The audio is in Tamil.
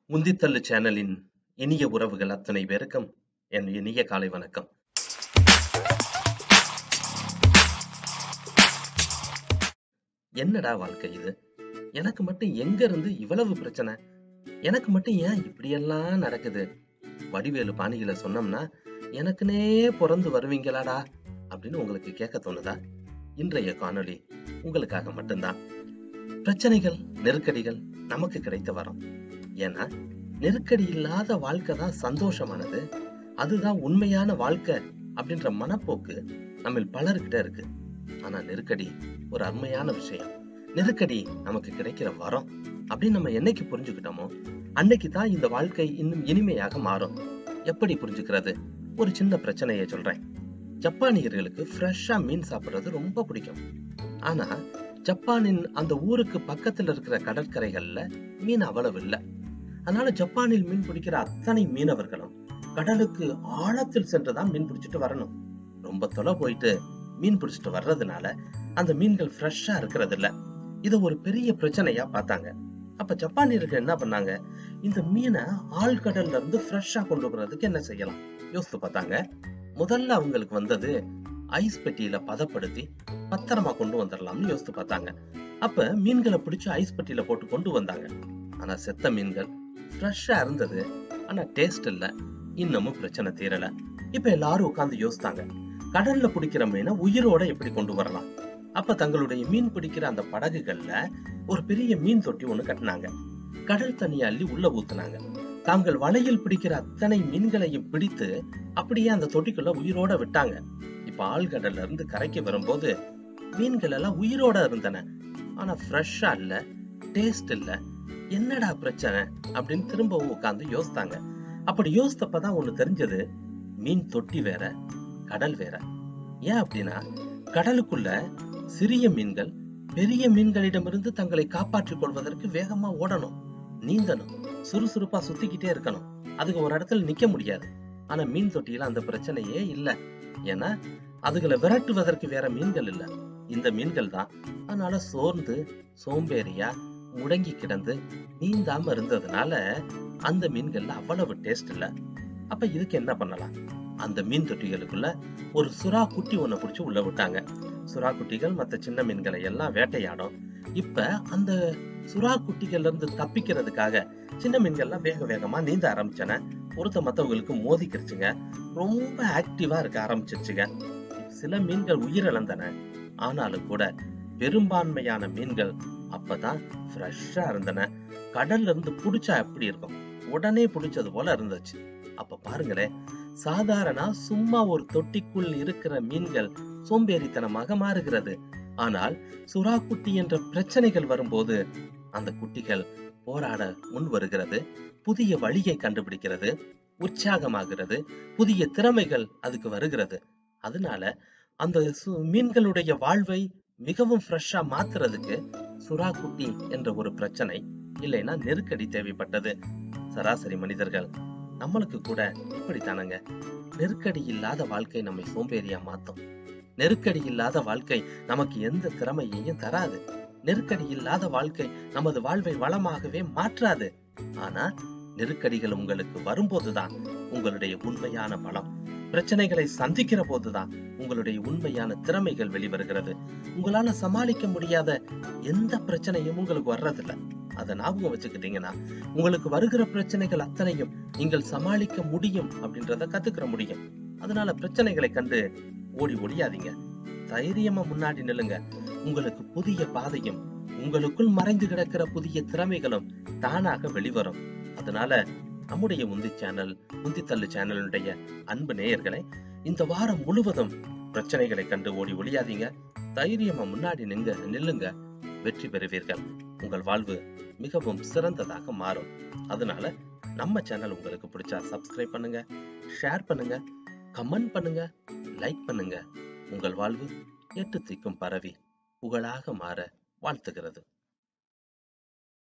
உந்தித்தள்ளு சேனலின் இனிய உறவுகள் அத்தனை பேருக்கும் என் இனிய காலை வணக்கம் என்னடா வாழ்க்கை இது எனக்கு மட்டும் எங்க இருந்து இவ்வளவு பிரச்சனை எனக்கு மட்டும் ஏன் இப்படியெல்லாம் நடக்குது வடிவேலு பாணிகளை சொன்னோம்னா எனக்குனே பிறந்து வருவீங்களாடா அப்படின்னு உங்களுக்கு கேட்க தோணுதா இன்றைய காணொளி உங்களுக்காக மட்டும்தான் பிரச்சனைகள் நெருக்கடிகள் நமக்கு கிடைத்த வரம் ஏன்னா நெருக்கடி இல்லாத வாழ்க்கை தான் சந்தோஷமானது அதுதான் உண்மையான வாழ்க்கை அப்படின்ற மனப்போக்கு நம்ம பலர்கிட்ட இருக்கு ஆனா நெருக்கடி ஒரு அருமையான விஷயம் நெருக்கடி நமக்கு கிடைக்கிற வரம் அப்படின்னு நம்ம என்னைக்கு புரிஞ்சுக்கிட்டோமோ அன்னைக்கு தான் இந்த வாழ்க்கை இன்னும் இனிமையாக மாறும் எப்படி புரிஞ்சுக்கிறது ஒரு சின்ன பிரச்சனையை சொல்றேன் ஜப்பானியர்களுக்கு ஃப்ரெஷ்ஷா மீன் சாப்பிடுறது ரொம்ப பிடிக்கும் ஆனா ஜப்பானின் அந்த ஊருக்கு பக்கத்துல இருக்கிற கடற்கரைகள்ல மீன் அவ்வளவு இல்லை அதனால ஜப்பானில் மீன் பிடிக்கிற அத்தனை மீனவர்களும் கடலுக்கு ஆழத்தில் சென்றுதான் மீன் பிடிச்சிட்டு வரணும் ரொம்ப தொலை போயிட்டு மீன் பிடிச்சிட்டு வர்றதுனால அந்த மீன்கள் ஃப்ரெஷ்ஷா இருக்கிறது இல்ல இத ஒரு பெரிய பிரச்சனையா பார்த்தாங்க அப்ப ஜப்பானியர்கள் என்ன பண்ணாங்க இந்த மீனை ஆழ்கடல்ல இருந்து ஃப்ரெஷ்ஷா கொண்டு வர்றதுக்கு என்ன செய்யலாம் யோசித்து பார்த்தாங்க முதல்ல அவங்களுக்கு வந்தது ஐஸ் பெட்டியில பதப்படுத்தி பத்திரமா கொண்டு வந்துடலாம்னு யோசித்து பார்த்தாங்க அப்ப மீன்களை பிடிச்சு ஐஸ் பெட்டியில போட்டு கொண்டு வந்தாங்க ஆனா செத்த மீன்கள் ஃப்ரெஷ்ஷா இருந்தது ஆனா டேஸ்ட் இல்ல இன்னமும் பிரச்சனை தீரல இப்ப எல்லாரும் உட்கார்ந்து யோசித்தாங்க கடல்ல பிடிக்கிற மீனை உயிரோட எப்படி கொண்டு வரலாம் அப்ப தங்களுடைய மீன் பிடிக்கிற அந்த படகுகள்ல ஒரு பெரிய மீன் தொட்டி ஒண்ணு கட்டினாங்க கடல் தண்ணி அள்ளி உள்ள ஊத்துனாங்க தாங்கள் வலையில் பிடிக்கிற அத்தனை மீன்களையும் பிடித்து அப்படியே அந்த தொட்டிக்குள்ள உயிரோட விட்டாங்க இப்ப ஆழ்கடல்ல இருந்து கரைக்கு வரும்போது மீன்கள் எல்லாம் உயிரோட இருந்தன ஆனா ஃப்ரெஷ்ஷா இல்ல டேஸ்ட் இல்ல என்னடா பிரச்சனை அப்படின்னு திரும்பவும் உட்கார்ந்து யோசித்தாங்க அப்படி யோசித்தப்பதான் ஒண்ணு தெரிஞ்சது மீன் தொட்டி வேற கடல் வேற ஏன் அப்படின்னா கடலுக்குள்ள சிறிய மீன்கள் பெரிய மீன்களிடமிருந்து தங்களை காப்பாற்றிக் கொள்வதற்கு வேகமா ஓடணும் நீந்தணும் சுறுசுறுப்பா சுத்திக்கிட்டே இருக்கணும் அதுக்கு ஒரு இடத்துல நிக்க முடியாது ஆனா மீன் தொட்டியில அந்த பிரச்சனையே இல்ல ஏன்னா அதுகளை விரட்டுவதற்கு வேற மீன்கள் இல்ல இந்த மீன்கள் தான் அதனால சோர்ந்து சோம்பேறியா முடங்கி கிடந்து நீந்தாம இருந்ததுனால அந்த மீன்கள்ல அவ்வளவு டேஸ்ட் இல்ல அப்ப இதுக்கு என்ன பண்ணலாம் அந்த மீன் தொட்டிகளுக்குள்ள ஒரு சுறா குட்டி ஒண்ணு பிடிச்சு உள்ள விட்டாங்க சுறா குட்டிகள் மத்த சின்ன மீன்களை எல்லாம் வேட்டையாடும் இப்ப அந்த சுறா குட்டிகள்ல இருந்து தப்பிக்கிறதுக்காக சின்ன மீன்கள்லாம் வேக வேகமா நீந்த ஆரம்பிச்சன ஒருத்த மத்தவங்களுக்கு மோதிக்கிருச்சுங்க ரொம்ப ஆக்டிவா இருக்க ஆரம்பிச்சிருச்சுங்க சில மீன்கள் உயிரிழந்தன ஆனாலும் கூட பெரும்பான்மையான மீன்கள் அப்பதான் ஃப்ரெஷ்ஷா இருந்தன கடல்ல இருந்து புடிச்சா எப்படி இருக்கும் உடனே புடிச்சது போல இருந்துச்சு அப்ப பாருங்களேன் சாதாரண சும்மா ஒரு தொட்டிக்குள் இருக்கிற மீன்கள் சோம்பேறித்தனமாக மாறுகிறது ஆனால் சுறா குட்டி என்ற பிரச்சனைகள் வரும்போது அந்த குட்டிகள் போராட முன் வருகிறது புதிய வழியை கண்டுபிடிக்கிறது உற்சாகமாகிறது புதிய திறமைகள் அதுக்கு வருகிறது அதனால அந்த மீன்களுடைய வாழ்வை மிகவும் ஃப்ரெஷ்ஷா மாத்துறதுக்கு சுறா குட்டி என்ற ஒரு பிரச்சனை இல்லைன்னா நெருக்கடி தேவைப்பட்டது சராசரி மனிதர்கள் நம்மளுக்கு கூட இப்படித்தானங்க நெருக்கடி இல்லாத வாழ்க்கை நம்மை சோம்பேறியா மாத்தும் நெருக்கடி இல்லாத வாழ்க்கை நமக்கு எந்த திறமையையும் தராது நெருக்கடி இல்லாத வாழ்க்கை நமது வாழ்வை வளமாகவே மாற்றாது ஆனா நெருக்கடிகள் உங்களுக்கு வரும்போதுதான் உங்களுடைய உண்மையான பலம் பிரச்சனைகளை சந்திக்கிற போதுதான் உங்களுடைய உண்மையான திறமைகள் வெளிவருகிறது உங்களால சமாளிக்க முடியாத எந்த பிரச்சனையும் உங்களுக்கு வர்றதில்ல அதை ஞாபகம் வச்சுக்கிட்டீங்கன்னா உங்களுக்கு வருகிற பிரச்சனைகள் அத்தனையும் நீங்கள் சமாளிக்க முடியும் அப்படின்றத கத்துக்கிற முடியும் அதனால பிரச்சனைகளை கண்டு ஓடி ஒடியாதீங்க தைரியமா முன்னாடி நில்லுங்க உங்களுக்கு புதிய பாதையும் உங்களுக்குள் மறைந்து கிடக்கிற புதிய திறமைகளும் தானாக வெளிவரும் அதனால நம்முடைய முந்தி சேனல் முந்தி தள்ளு சேனலுடைய அன்பு நேயர்களை இந்த வாரம் முழுவதும் பிரச்சனைகளை கண்டு ஓடி ஒளியாதீங்க தைரியமா முன்னாடி நிங்க நில்லுங்க வெற்றி பெறுவீர்கள் உங்கள் வாழ்வு மிகவும் சிறந்ததாக மாறும் அதனால நம்ம சேனல் உங்களுக்கு பிடிச்சா சப்ஸ்கிரைப் பண்ணுங்க ஷேர் பண்ணுங்க கமெண்ட் பண்ணுங்க லைக் பண்ணுங்க உங்கள் வாழ்வு எட்டு திக்கும் பரவி புகழாக மாற வாழ்த்துகிறது